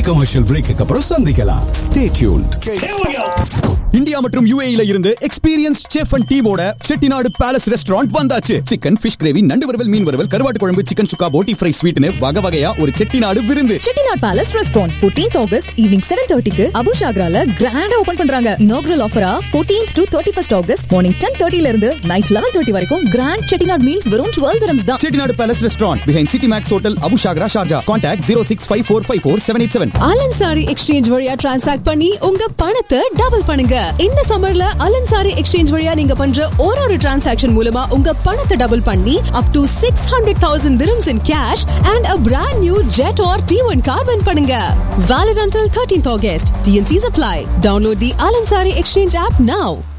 commercial brake அப்புறம் சந்திக்கலாம் stay tuned India மற்றும் யுஏஇல இருந்து எக்ஸ்பீரியன்ஸ் செஃப் அண்ட் டீமோட செட்டிநாடு பேலஸ் ரெஸ்டாரண்ட் வந்தாச்சு சிக்கன் ஃபிஷ் கிரேவி நண்டு வறுவல் மீன் வறுவல் கருவாட்டு குழம்பு சிக்கன் சுக்கா போட்டி ஃப்ரை ஸ்வீட்னு வகை வகையா ஒரு செட்டிநாடு விருந்து Chettinad palace restaurant 14th August evening seven தேர்ட்டிக்கு அபு ஷாக்ரால கிராண்டா ஓபன் பண்றாங்க இனாகுரல் ஆஃபரா 14th to thirty first August morning ten தேர்ட்டில இருந்து நைட் லெவன் தேர்ட்டி வரைக்கும் கிராண்ட் செட்டிநாட் மீல்ஸ் வெறும் டுவெல் திரம்ஸ் தான் Chettinad palace restaurant behind City Max hotel Abu Shagara Sharjah contact zero six five four five four seven eight seven Al Ansari exchange வழியா transact பண்ணி உங்க பணத்தை double பண்ணுங்க இந்த சம்மர்ல அலன்சாரி எக்ஸ்சேஞ்ச் வழியா நீங்க பண்ற ஒரு ஒரு டிரான்சாக்ஷன் மூலமா உங்க பணத்தை டபுள் பண்ணி up to six hundred thousand dirhams in cash and a brand new jet or T1 car win பண்ணுங்க valid until 13th August TNCs apply download the Alansari exchange app now